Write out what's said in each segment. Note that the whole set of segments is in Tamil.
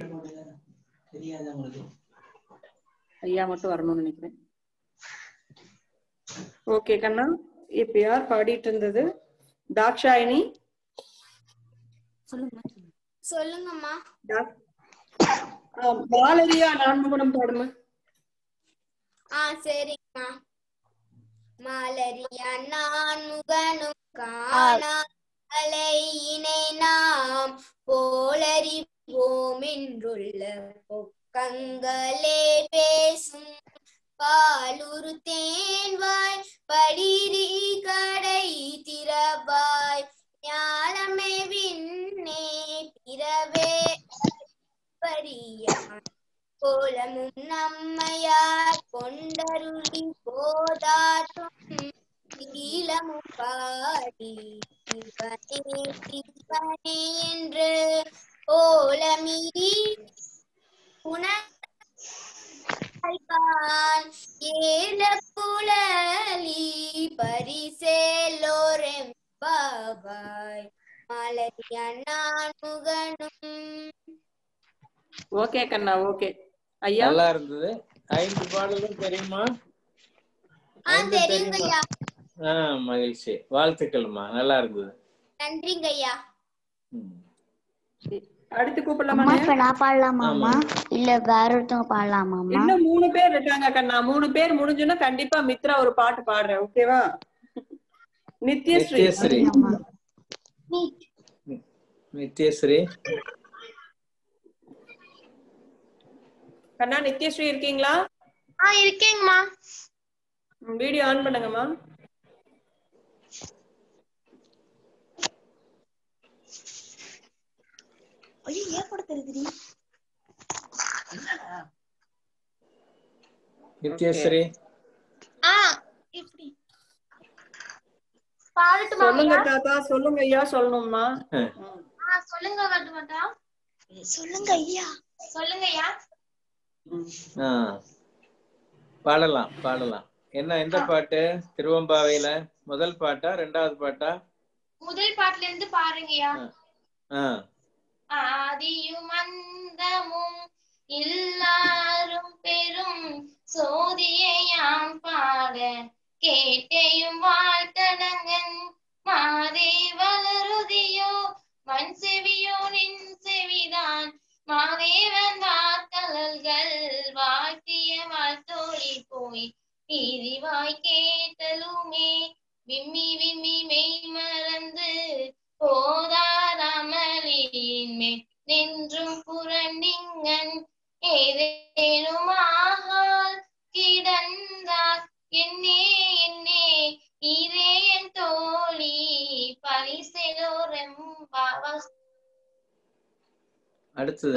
தெரியாது உங்களுக்கு ஐயா மட்டும் வரணும்னு நினைக்கிறேன் ஓகே கண்ணா இப்ப யார் பாடிட்டு இருந்தது தாக்ஷாயினி சொல்லுங்கம்மா தாக்- ஆ, பாலரியா நான்முகனம் பாடுமா ஆ சரிங்கம்மா மலரியா நான் முகனும் காணாலையினை நாம் போலறிவோம் என்றுள்ள பொக்கங்களே பேசும் பாலுரு தேன்வாய் படிரி கடை திறவாய் ஞானமே விண்ணே பிறவே படியான் கோலமும் நம்மையார் கொண்டருளி போதாற்றும் நீலமும் பாடி சிவனே சிவனே என்று ஓலமிரி உணர்கான் ஏல புலலி பரிசேலோரெம் பாபாய் மலரியா நான் முகனும் ஓகே கண்ணா ஓகே ஐயா நல்லா இருந்தது ஐந்து பாடலும் தெரியுமா ஆ ஐந்து தெரியுங்க தெரியுமா ஐயா ஆ மகிழ்ச்சி வாழ்த்துக்கள்மா நல்லா இருந்தது நன்றிங்க ஐயா ம். அடுத்து கூப்பிடலாமா அம்மா ஐயா? இப்ப நான் பாடலாமாம்மா இல்ல வேற ஒருத்தவங்க பாடலாமாம்மா இன்னும் மூணு பேர் இருக்காங்க கண்ணா மூணு பேர் முடிஞ்சுன்னா கண்டிப்பா மித்ரா ஒரு பாட்டு பாடுறேன் ஓகேவா நித்யஸ்ரீ நித்யஸ்ரீ ஆமா. நித்யஸ்ரீ கண்ணா நித்யஸ்ரீ இருக்கீங்களா ஆ இருக்கேங்கம்மா வீடியோ ஆன் பண்ணுங்கம்மா ஐயோ ஏற்படுத்துறதுடி நித்யஸ்ரீ ஆ இப்படி பாடட்டுமா சொல்லுங்க தாத்தா சொல்லுங்க ஐயா சொல்லணும்மா ஆ சொல்லுங்க கட்டுமாட்டா சொல்லுங்க ஐயா சொல்லுங்க ஐயா ஆ பாடலாம் பாடலாம் என்ன எந்த பாட்டு திருவம்பாவையில முதல் பாட்டா ரெண்டாவது பாட்டா முதல் பாட்டுல இருந்து பாருங்கய்யா ஆ ஆதியும் அந்தமும் எல்லாரும் பெரும் சோதியாம் பாட கேட்டையும் வாழ்த்தடங்கன் மாதே வளருதியோ மண் செவியோ நின் செவிதான் மாதேவன் வாக்கலல்கள் வாழ்த்திய வாழ்த்தோழி போய் நீதிவாய் கேட்டலுமே விம்மி விம்மி மெய் மறந்து போதாரமலியின் மேல் நின்றும் புரண்டிங்கன் ஏதேனுமாகால் கிடந்தார் என்னே என்னே இரே என் தோழி பரிசெலோரெம்பாவா அடுத்தது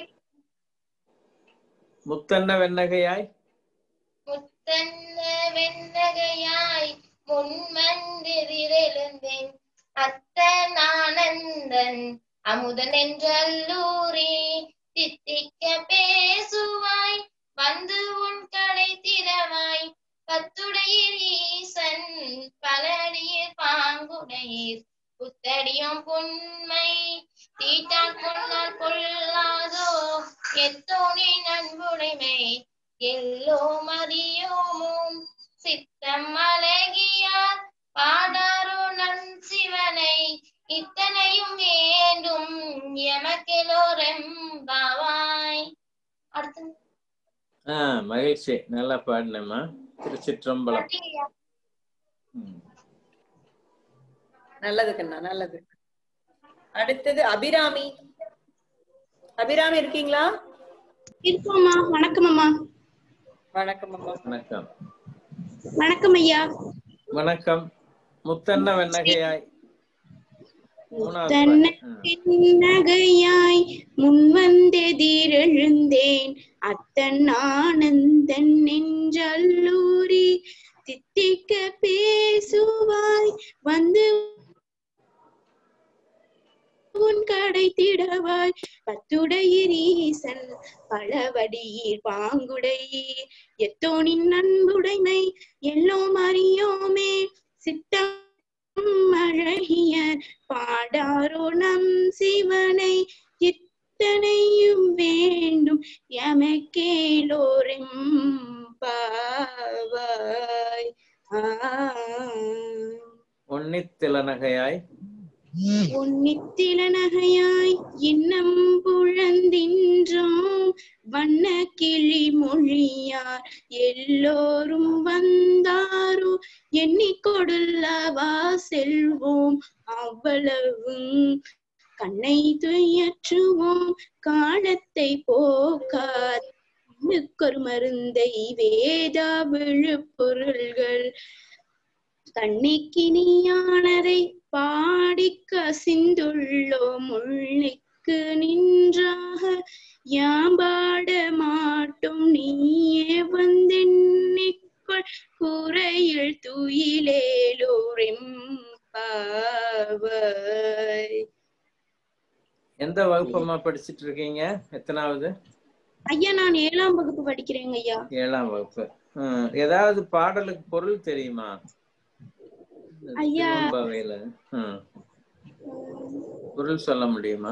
முத்தன்ன வெண்ணகையாய் முத்தன்ன வெண்ணகையாய் முன்மந்தெதிரெழுந்தேன் அத்தன் ஆனந்தன் அமுதன் என்றல்லூரே தித்திக்க பேசுவாய் வந்து உன் கடை திறவாய் பத்துடையீர் ஈசன் பலடியீர் பாங்குடையீர் புத்தடியும் புண்மை தீட்டான் கொண்டால் கொள்ளாதோ எத்தோனே நண்புடைமை எல்லோ மதியோமும் சித்தம் அழகியார் பாடாரோ நன் சிவனை இத்தனையும் வேண்டும் எமக்கெலோரெம்பாவாய் அடுத்து ஆ மகிழ்ச்சி நல்லா பாடினேம்மா திருச்சிற்றம்பலம் நன்றிங்கய்யா. ம். நல்லது கண்ணா நல்லது அடுத்தது அபிராமி அபிராமி இருக்கீங்களா இருக்கோம்மா வணக்கம் அம்மா வணக்கம் அம்மா வணக்கம் வணக்கம் ஐயா வணக்கம் முத்தன்ன வெண்ணகையாய் மூணாவது தன்னை பாட்டு. ஆ. நகையாய் முன்வந்தெதிரெழுந்தேன் அத்தன் ஆனந்தன் நெஞ்சல்லூரி தித்திக்க பேசுவாய் வந்து உன் கடை திடவாய் பத்துடையீர் ஈசன் பலவடியீர் பாங்குடையீர் எத்தோனின் அன்புடைமை எல்லோம் அறியோமே சித்தம் அழகியர் பாடாரோ நம் சிவனை இத்தனையும் வே நகையாய் உன்னித்தில நகையாய் இன்னம் புழந்தின்றோம் வண்ண கிளி மொழியார் எல்லோரும் வந்தாரோ எண்ணிக்கொடுல்லவா செல்வோம் அவ்வளவும் கண்ணை துயற்றுவோம் காலத்தை போக்கார் கண்ணுக்கொரு மருந்தை வேதா விழுப்பொருள்கள் கண்ணிக்கினியானதை பாடி கசிந்துள்ளோம் முள்ளைக்கு நின்றாக யாம்பாட மாட்டோம் நீயே வந்தென்னிக்கொள் குறையில் துயிலேலோரெம்பாவாய் எந்த வகுப்பமா படிச்சிட்டு இருக்கீங்க எத்தனாவது ஐயா நான் ஏழாம் வகுப்பு படிக்கிறேங்க ஐயா ஏழாம் வகுப்பு ஹம், ஏதாவது பாடலுக்கு பொருள் தெரியுமா ஐயா. திருவம்பாவையில ஹம். பொருள் சொல்ல முடியுமா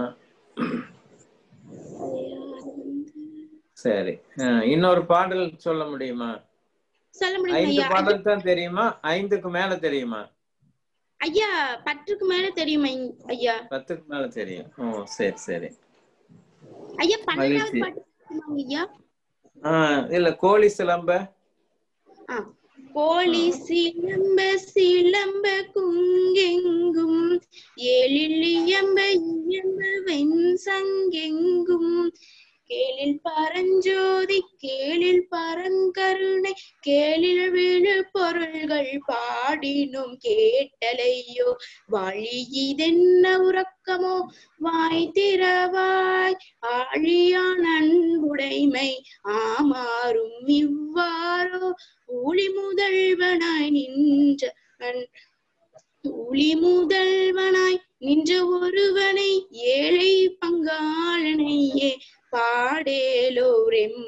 சரி ஹம், இன்னொரு பாடல் சொல்ல முடியுமா சொல்ல முடியுங்க ஐந்து ஐயா பாடல் தான் தெரியுமா ஐந்துக்கு மேல தெரியுமா ஐயா பத்துக்கு மேல தெரியுமா ஐயா பத்துக்கு மேல தெரியும் ஓ சரி சரி ஐயா பன்னெண்டாவது மகிழ்ச்சி. பாட்டு தெரியுமாங்க ஐயா ஆஹ் இல்ல கோழி சிலம்ப ஆ. கோழி சிலம்ப சிலம்ப குங்கெங்கும் ஏழில் இயம்ப இயம்ப வெண் சங்கெங்கும் கேளில் பரஞ்சோதி கேளில் பரங்கருணை கேளில் விழு பொருள்கள் பாடினும் கேட்டலையோ வழி இதென்ன உறக்கமோ வாய் திறவாய் ஆழியான் அன்புடைமை ஆமாறும் இவ்வாறோ ஊழி முதல்வனாய் நின்ற ஊழி முதல்வனாய் நின்ற ஒருவனை ஏழை பங்காளனையே பாடேலோரெம்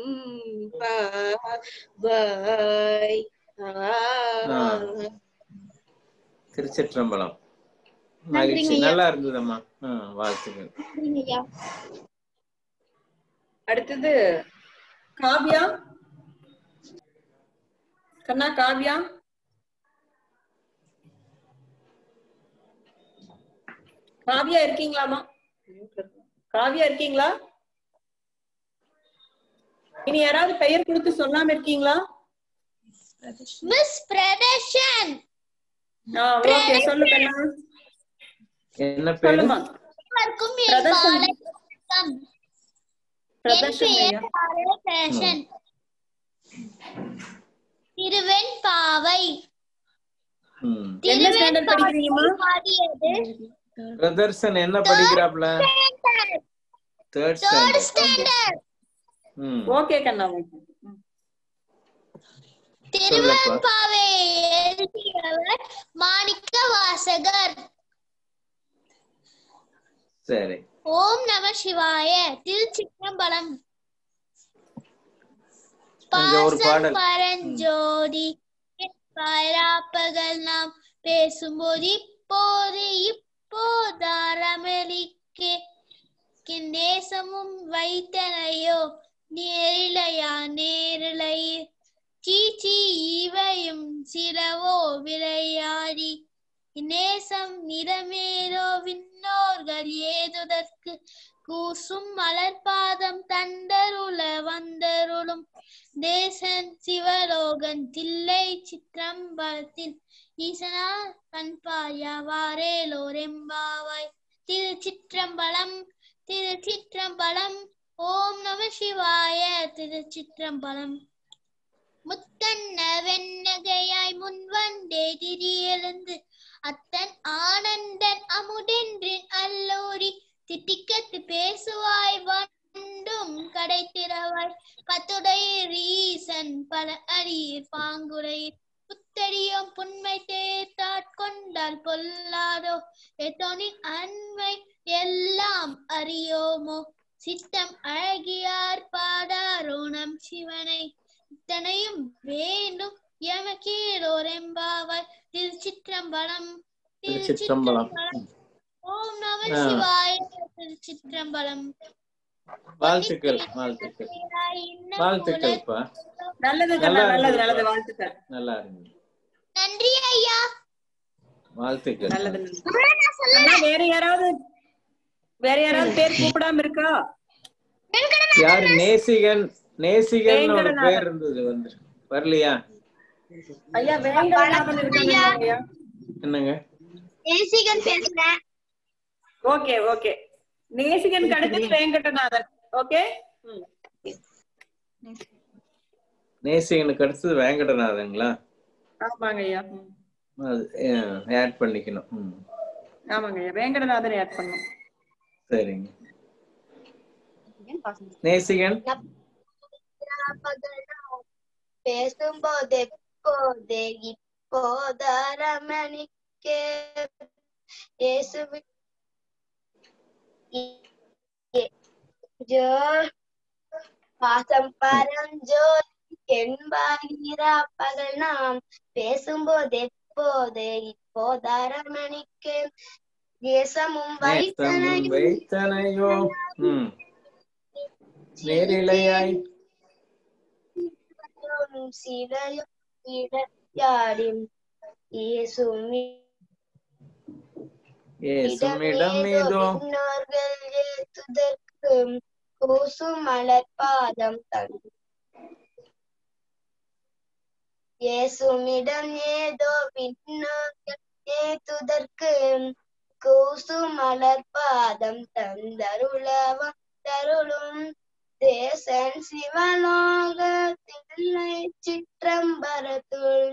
பாய் திருச்சிற்றம்பலம் நன்றிங்க மகிழ்ச்சி ஐயா. நல்லா இருந்ததம்மா ஹம், வாழ்த்துக்கள் ஐயா அடுத்தது காவ்யா கண்ணா காவ்யா காவ்யா இருக்கீங்களாமா காவ்யா இருக்கீங்களா இனி யாராவது பெயர் கொடுத்து சொல்லாம இருக்கீங்களா மிஸ் பிரதர்ஷன் ஓகே சொல்லு கண்ணா என்ன பேரு சொல்லுமா எல்லாருக்கும் என் பிரதர்ஷன். காலை வணக்கம். என் பிரதர்ஷன் பெயர் ஐயா பிரதர்ஷன் திருவெண்பாவை ஹம். என்ன ஸ்டாண்டர்ட் படிக்கிறீங்கம்மா பாடியது பிரதர்சன் என்ன படிக்கிறாப்ல தேர்ட் தேர்ட் ஸ்டாண்டர்ட் ஸ்டாண்டர்ட் ம் ஓகே கண்ணா okay. ம். திருவெண்பாவை எழுதியவர் மாணிக்க வாசகர் சரி ஓம் நம சிவாய திருச்சிற்றம்பலம் இங்க ஒரு பாசம் பாடல். பரஞ்சோதி பாராப்பகல் நாம் பேசும்போது இப்போது இப்போதாரமெளிக்கே நேசமும் வைத்தனையோ நேரிலையா நேரிலை சீச்சி இவையும் சிலவோ விளையாடி நேசம் நிறமேலோ விண்ணோர்கள் ஏதுதற்கு கூசும் மலர்பாதம் தண்டருள வந்தருளும் தேசன் சிவலோகன் தில்லை சிற்றம்பலத்தில் ஈசனா கண்பாயவாரேலோரெம்பாவாய் திருச்சிற்றம்பலம் திருச்சிற்றம்பலம் ஓம் நம சிவாய திருச்சிற்றம்பலம் முத்தன்ன வெண்ணகையாய் முன்வந்தே திரியெழுந்து அத்தன் ஆனந்தன் அமுதென்றின் அல்லோரி தித்திக்கத்து பேசுவாய் வண்டும் கடை திறவாய் பத்துடைய ரீசன் பல அடியீர் பாங்குரையீர் புத்தடியோம் புன்மை தேர்த்தாட்கொண்டால் பொல்லாதோ எத்தோனின் அன்மை எல்லாம் அறியோமோ சித்தம் அழகியார் பாடாரோ நம் சிவனை இத்தனையும் வேண்டும் எமக்கீரோரெம்பாவாய் திருச்சிற்றம்பலம் திருச்சிற்றம்பலம் ஓம் நம ஆ. சிவாய திருச்சிற்றம்பலம் வாழ்த்துக்கள் வாழ்த்துக்கள் வாழ்த்துக்கள்ப்பா நல்லது கண்ணா நல்லா நல்லது இருந்தது. நல்லது வாழ்த்துக்கள் நல்லா இருந்தது நன்றி ஐயா வாழ்த்துக்கள் நல்லது அண்ணா, வேற யாராவது வேற யாராவது பேர் கூப்பிடாம இருக்கா யாரு நேசிகன் நேசிகன் ஒரு வேங்கடநாதன். பேர் இருந்தது வந்து வரலையா ஐயா வேங்கடநாதன் இருக்காங்க ஐயா என்னங்க தேசிகன் பேசுறேன் ஓகே ஓகே நேசிகன் அடுத்தது வேங்கடநாதன் ஓகே நேசிகனுக்கு அடுத்தது வேங்கடநாதங்களா ஆமாங்க ஐயா ம். அது ஆட் பண்ணிக்கணும் ம், ஆமாங்க ஐயா வேங்கடநாதன் ஆட் பண்ணும் சரிங்க நேசிகன் பேசும்போது எப்போது இப்போதரமணிக்கே இயேசுவி ஜோ பாசம் பரஞ்சோ என்பாகிறா பகல் நாம் பேசும்போது எப்போது இப்போதரமணிக்கே தேசமும் நேசமும் வைத்தனையும் வைத்தனையோ ம் நேரிலையாய் சிலையும் இடையாடின் இயேசுமி ஏசுமிடம் மீதோ முன்னோர்கள் ஏத்துதற்கு கூசும் மலர் பாதம் தன் இயேசுமிடம் ஏதோ விண்ணோர்கள் ஏத்துதற்கு கூசும் மலர் பாதம் தந்தருளவம் தருளும் தேசன் சிவலோக தில்லை சிற்றம்பரத்துள்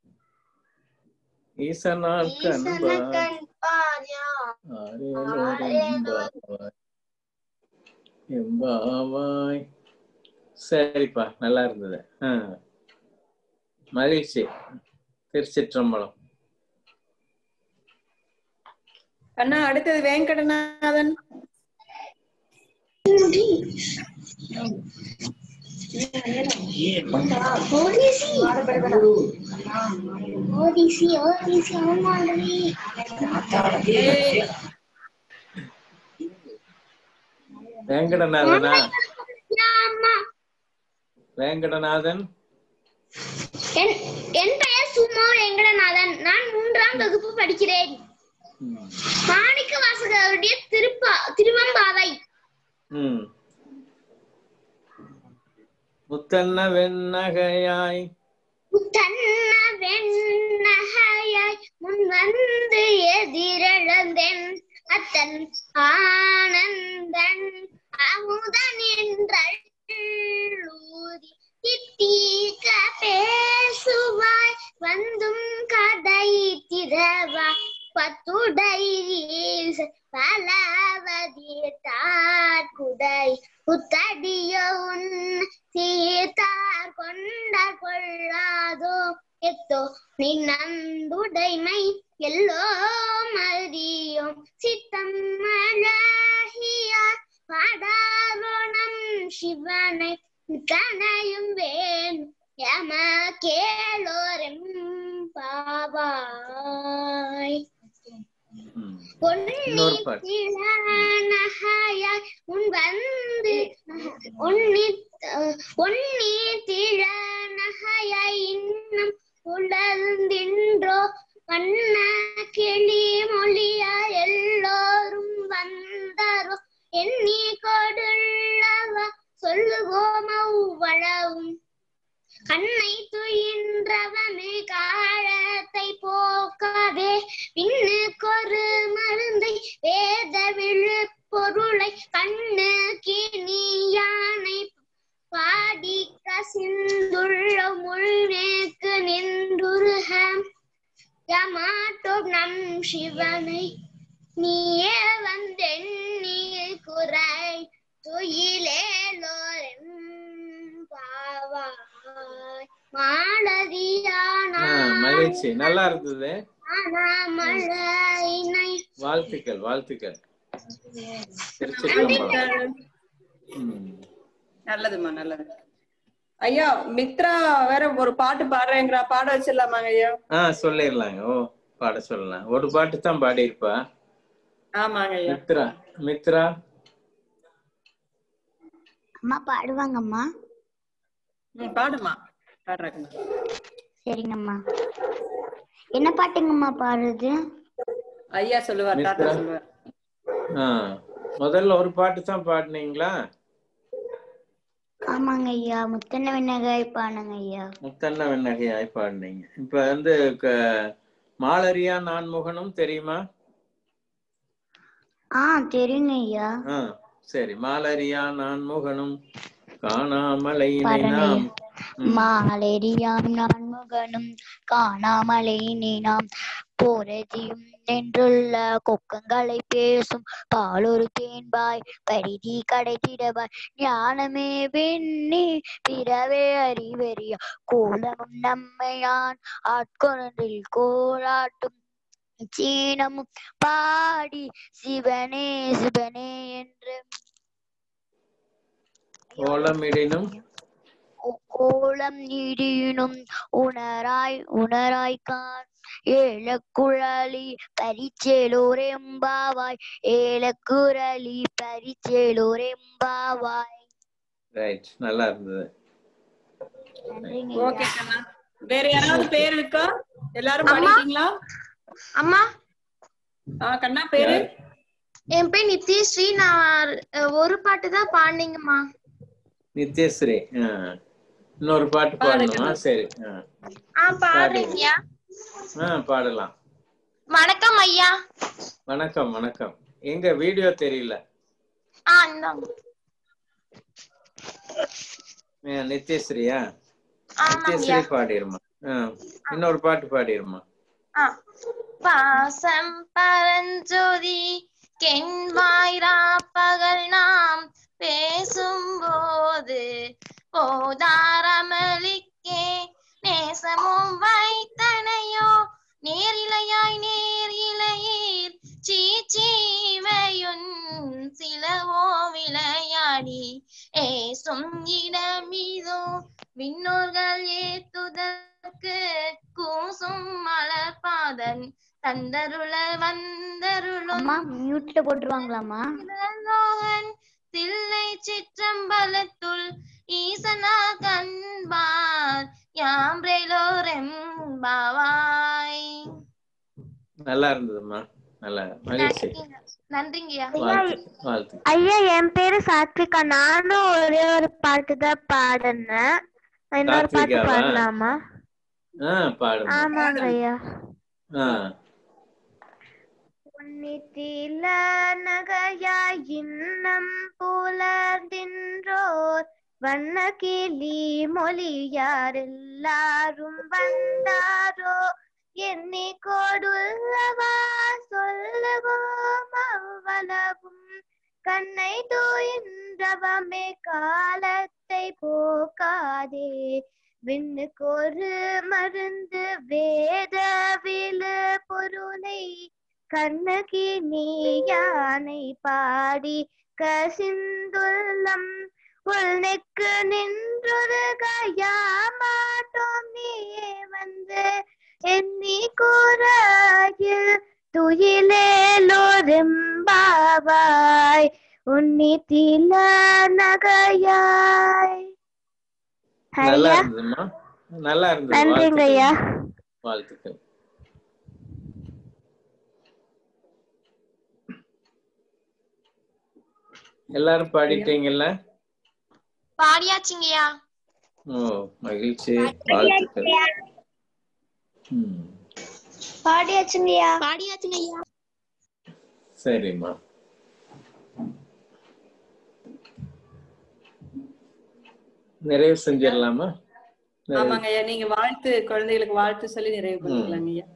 ஈசனால் ஈசன கண்பா கண் பாரியா ஆரேலோரெம்பாவாய். எம்பாவாய் சரிப்பா நல்லா இருந்தது ஆ. மகிழ்ச்சி திருச்சிற்றம்பலம் அண்ணா அடுத்தது வேங்கடநாதன் ஓடிசி ஓடிசி ஆமாடி ஏய், வேங்கடநாதனா அம்மா வேங்கடநாதன் என் என் பெயர் சுமோ வெங்கடநாதன் நான் மூன்றாம் வகுப்பு படிக்கிறேன் ம். மாணிக்க வாசகருடைய திருப்பா திருவம்பாவை ம் முத்தன்ன வெண்ணகையாய் தன்ன வெண்ணகையாய் முன் வந்து எதிரெழுந்தேன் அத்தன் ஆனந்தன் அமுதன் என்றூதி தித்தீக்க பேசுவாய் வந்தும் கதை திரவா பத்துடை பலவதி தாட்குடை புத்தடிய உன் சீத்தார் கொண்டார் கொள்ளாதோ எத்தோ நீ நந்துடைமை எல்லோ மதியோம் சித்தம் அழகியார் பாடாரோணம் சிவனை கனையும் வேன் யம கேளோரெம் பாவாய் ம். இன்னொரு பாட்டு. பொன்னித்திழனகையாய் உன் வந்து உன்னி உன்னி திழனகையாய் இன்னும் உழந்தின்றோ வண்ண கிளி மொழியா எல்லோரும் வந்தாரோ எண்ணி கொடுள்ளவ சொல்லுவோம் அவ்வளவும் கண்ணை துயின்றவனு காலத்தை போக்காதே பின்னுக்கொரு மருந்தை வேத விழு பொருளை கண்ணு கிணியானை பாடி கசிந்துள்ள முழுநேக்கு நின்றுருக யமாட்டோம் நம் சிவனை நீயே வந்தெண்ணி குறை துயிலேலோரெம் பாவாய் மாலதியான ஆ, மகிழ்ச்சி நல்லா இருந்தது மழையினை வாழ்த்துக்கள் வாழ்த்துக்கள் திருச்சிற்றம்பலம் ம். நல்லதும்மா நல்லது ஐயா மித்ரா வேற ஒரு பாட்டு பாடுறேங்கிறா பாட வச்சிடலாமாங்க ஐயா ஆ சொல்லிடலாங்க ஓ பாட சொல்லலாம் ஒரு பாட்டு தான் பாடியிருப்பா ஆமாங்க ஐயா மித்ரா மித்ரா அம்மா பாடுவாங்கம்மா ம், பாடுமா பாடுறாங்க சரிங்கம்மா என்ன பாட்டுங்கம்மா பாடுறது ஐயா சொல்லுவார் தாத்தா மித்ரா. சொல்லுவார் ஆ முதல்ல ஒரு பாட்டு தான் பாடினீங்களா ஆமாங்க ஐயா முத்தன விண்ணகாய் பாடுங்க ஐயா முத்தன்ன வெண்ணகையாய் பாடினீங்க இப்ப வந்து க- மாலரியா நான்முகனும் தெரியுமா ஆ தெரியுங்க ஐயா ஆ சரி மாலரியா நான்முகனும் காணாமலை பாடுங்க நாம் ம். மாலரியாம் நான் முகனும் காணாமலை நீனாம் போரதியும் நின்றுள்ள கொக்கங்களை பேசும் பாலொரு தேன்பாய் பரிதி கடைத்திடவாய் ஞானமே வெண்ணி பிறவே அறிவறியா கோலமும் நம்மையான் ஆட்கொண்டில் கோலாட்டும் சீனமும் பாடி சிவனே சிவனே என்று ஓலமிடினும் ஓ- ஓலம் நீடினும் உணராய் உணராய்கான் ஏலக்குழலி பரிச்சேலோரெம்பாவாய் ஏலக்குரலி பரிச்சேலோரெம்பாவாய் ரைட் நல்லா இருந்தது நன்றிங்க ஓகே கண்ணா வேற யாராவது பேர் இருக்கா எல்லாரும் பாடிட்டீங்களா அம்மா ஆ கண்ணா பேரு என் பேர் நித்யஸ்ரீ நான் அஹ், ஒரு பாட்டு தான் பாடினீங்கம்மா நித்யஸ்ரீ ஆ. இன்னொரு பாட்டு பாடணுமா சரி ஆ. ஆ பாடுறீங்கயா ஆ பாடலாம் வணக்கம் ஐயா வணக்கம் வணக்கம் எங்க வீடியோ தெரியல ஆ இந்தாங்க ஆ, நித்யஸ்ரீயா ஆமாங்கய்யா நித்யஸ்ரீ பாடிருமா ஆ. இன்னொரு பாட்டு பாடிருமா ஆ. பாசம் பரஞ்சோதி கெண்வாய்ரா பகல் நாம் பேசும்போது போதாரமளிக்கே நேசமும் வைத்தனையோ நேரிலையாய் நேர் இலையீர் சீச்சீவையுன் சிலவோ விளையாடி ஏசும் இடமிதோ விண்ணோர்கள் ஏத்துதற்கு கூசும் மலர்பாதன் தந்தருள வந்தருளும் அம்மா மியூட்ல போட்டுருவாங்களாம்மா லோகன் தில்லை சிற்றம்பலத்துள் ஈசனா கண்பார் யாம்ரேலோரெம்பாவாய் நல்லா இருந்ததும்மா நல்லா மகிழ்ச்சி நன்றிங்கய்யா வாழ்த்து வாழ்த்து ஐயா என் பேரு சாத்விகா நானும் ஒரே ஒரு பாட்டு தான் பாடினேன் இன்னொரு பாட்டு சாத்விகாவா? பாடலாமா ஆ பாடுமா ஆமாங்க ஐயா ஆ புண்ணித்தில நகையாய் இன்னம் புலர்கின்றோர் வண்ண கிளி மொழியார் எல்லாரும் வந்தாரோ எண்ணி கொடுல்லவா சொல்லுவோம் அவ்வளவும் கண்ணை தூயின்றவமே காலத்தை போக்காதே விண்ணுக்கொரு மருந்து வேத விழு பொருளை கண்ணகி நீ யானை பாடி கசிந்துள்ளம் உள்நெக்கு நின்றொரு கையாமாட்டோம் நீயே வந்து எண்ணி கூறாயில் துயிலேலோரெம்பாவாய் உன்னி தில நகையாய் நல்லா ஐயா இருந்ததும்மா நல்லா இருந்தது நன்றிங்க ஐயா வாழ்த்துக்கள். வாழ்த்துக்கள் எல்லாரும் பாடிட்டீங்கல்ல பாடியாச்சுங்கய்யா ஓ மகிழ்ச்சி வாழ்த்துக்கள் ம், பாடியாச்சுங்கய்யா பாடியாச்சுங்கய்யா சரிம்மா நிறைவு செஞ்சிடலாமா நிறைவு ஆமாங்க ஐயா நீங்க வாழ்த்து குழந்தைகளுக்கு வாழ்த்து சொல்லி நிறைவு பண்ணிக்கலாங்க ஐயா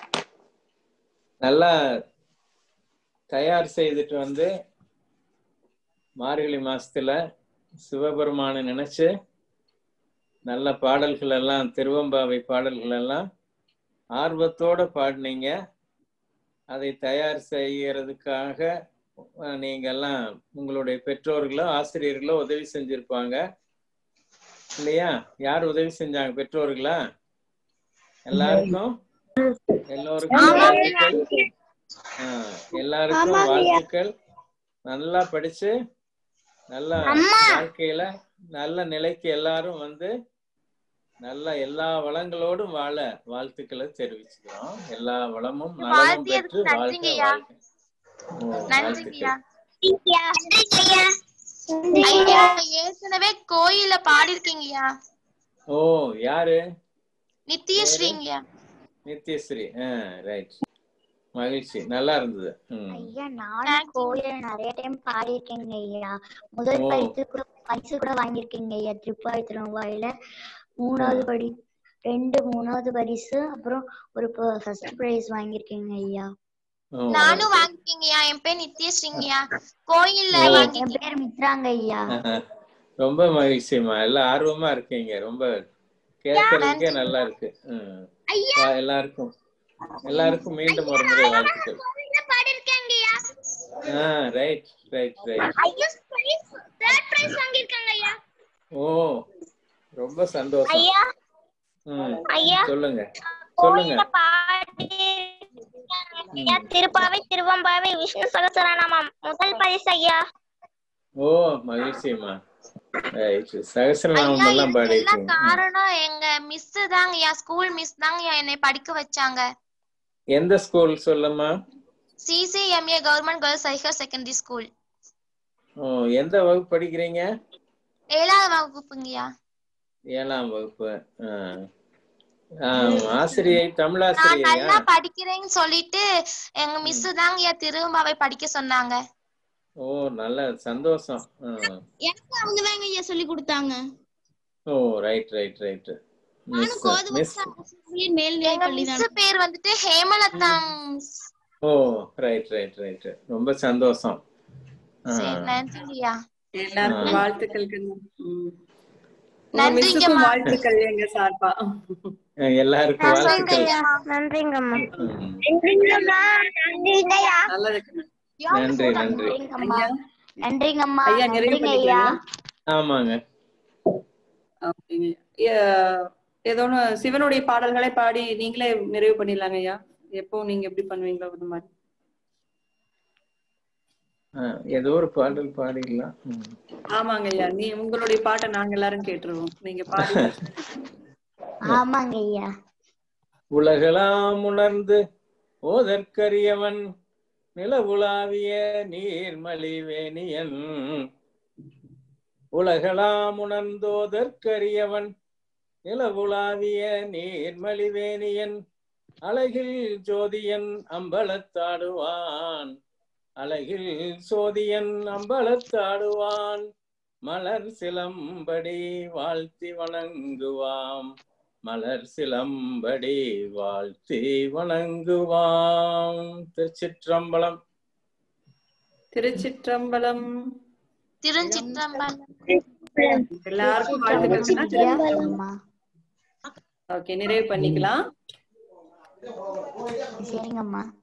நல்லா தயார் செய்துட்டு வந்து மார்கழி மாசத்துல சிவபெருமானை நினைச்சு நல்ல பாடல்கள் எல்லாம் திருவம்பாவை பாடல்கள் எல்லாம் ஆர்வத்தோட பாடினீங்க அதை தயார் செய்யறதுக்காக அஹ், நீங்க எல்லாம் உங்களுடைய பெற்றோர்களோ ஆசிரியர்களோ உதவி செஞ்சிருப்பாங்க இல்லையா யார் உதவி செஞ்சாங்க பெற்றோர்களா எல்லாருக்கும் எல்லோருக்கும் வாழ்த்துக்கள் ஆ, எல்லாருக்கும் வாழ்த்துக்கள் நல்லா படிச்சு நல்ல வாழ்க்கையில நல்ல நிலைக்கு எல்லாரும் வந்து நல்லா எல்லா வளங்களோடும் வாழ வாழ்த்துக்களை தெரிவிச்சுக்கிறோம் எல்லா வளமும் நலமும் வாழ்த்தியதுக்கு பெற்று வாழ்க நன்றிங்கய்யா. வாழ்க ஓ, நன்றிங்கய்யா வாழ்த்துக்கள் ஐயா ஏற்கனவே கோயில்ல பாடிருக்கீங்கய்யா ஓ யாரு நித்யஸ்ரீங்கய்யா நித்யஸ்ரீ ரைட் மகிழ்ச்சி நல்லா இருந்தது ம். ஐயா நானும் கோயில நிறைய டைம் பாடியிருக்கேங்க ஐயா முதல் ஓ. பரிசு கூட பரிசு கூட வாங்கியிருக்கேங்க ஐயா திருப்பாய் திருவாயில மூணாவது படி ரெண்டு மூணாவது பரிசு அப்புறம் ஒரு ஃபர்ஸ்ட் பிரைஸ் வாங்கியிருக்கேங்க ஐயா ஓ, நானும் வாங்கிருக்கீங்கய்யா என் பேர் நித்யஸ்ரீங்கய்யா கோயில்ல ஓ. என் வாங்கிருக்கீங்க பேர் மித்ராங்க ஐயா ரொம்ப மகிழ்ச்சிமா எல்லாம் ஆர்வமா இருக்கீங்க ரொம்ப கேட்கறதுக்கே நல்லா இருக்கு ம். வா, எல்லாருக்கும் எல்லாருக்கும் மீண்டும் ஒரு முறை வாழ்த்துக்கள் கோவில்ல பாடிருக்கேங்கய்யா ஆ ரைட் ரைட் ரைட் ஐயா தேர்ட் பிரைஸ் வாங்கிருக்காங்க ஐயா ஓ ரொம்ப சந்தோஷம் ஐயா ம் ஐயா சொல்லுங்க சொல்லுங்க கோவில்ல பாடி ஐயா திருப்பாவை திருவம்பாவை விஷ்ணு சகசரநாமம் முதல் பரிசு ஐயா ஓ மகிழ்ச்சிமா ரைட் சகசிரநாமம் ஐயா எல்லாம் இதுக்கு எல்லாம் பாடிருக்கீங்க ம். காரணம் எங்க மிஸ் தாங்கய்யா ஸ்கூல் மிஸ் தாங்கய்யா என்னை படிக்க வச்சாங்க எந்த ஸ்கூல் சொல்லுமா CCMA government girls higher secondary school ஓ எந்த வகுப்பு படிக்கிறீங்க ஏழாவது வகுப்புங்கய்யா ஏழாம் வகுப்பு ஆ. ஆ, ஆசிரியை நான் தமிழாசிரியையா நல்லா படிக்கிறேன்னு சொல்லிட்டு எங்க மிஸ் தாங்கய்யா திருவம்பாவை படிக்க சொன்னாங்க ஓ நல்ல சந்தோஷம் ஆ. எனக்கு அவங்க தாங்க ஐயா சொல்லி கொடுத்தாங்க ஓ right right right miss miss மேல்நிலை எங்க மிஸ் பேர் வந்துட்டு ஹேமலதா miss. ஓ ரைட் ரைட் ரைட் ரொம்ப சந்தோஷம் ஆ. சரி நன்றிங்கய்யா எல்லாருக்கும் வாழ்த்துக்கள் கண்ணு. ம். உங்க நன்றிங்கம்மா. மிஸ்ஸுக்கும் வாழ்த்துக்கள் எங்க சார்பா எல்லாருக்கும் வாழ்த்துக்கள் நன்றிங்கம்மா ம். நன்றிங்கய்யா நல்லது கண்ணு. நன்றி நன்றி நன்றிங்கம்மா ஐயா நன்றிங்கம்மா ஐயா நிறைவு நன்றிங்க ஐயா பண்ணிக்கலாங்களா ஆமாங்க அப்படிங்க. ஏ- ஏதோ ஒண்ணு சிவனுடைய பாடல்களை பாடி நீங்களே நிறைவு பண்ணிடலாங்க ஐயா எப்போ நீங்க எப்படி பண்ணுவீங்களோ அந்த மாதிரி ஆ, ஏதோ ஒரு பாடல் பாடிடலாம் ம். ஆமாங்க ஐயா நீ உங்களுடைய பாட்டை நாங்க எல்லாரும் கேட்டுருவோம் நீங்க பாடி ஆமாங்க ஐயா உலகெல்லாம் உணர்ந்து ஓதற்கரியவன் நிலவுலாவிய நீர்மலிவேணியன் உலகெல்லாம் உணர்ந்தோதற்கரியவன் நிலவுலாவிய நீர்மலிவேணியன் அழகில் ஜோதியன் அம்பலத்தாடுவான் அழகில் சோதியன் அம்பலத்தாடுவான் மலர் சிலம்படி வாழ்த்தி வணங்குவாம் மலர் சிலம்படி வாழ்த்தி வணங்குவாம் திருச்சிற்றம்பலம் திருச்சிற்றம்பலம் திருச்சிற்றம்பலம் எல்லாருக்கும் வாழ்த்துக்கள் சொன்னா ஆமா ஓகே நிறைவு பண்ணிக்கலாம் சரிங்கம்மா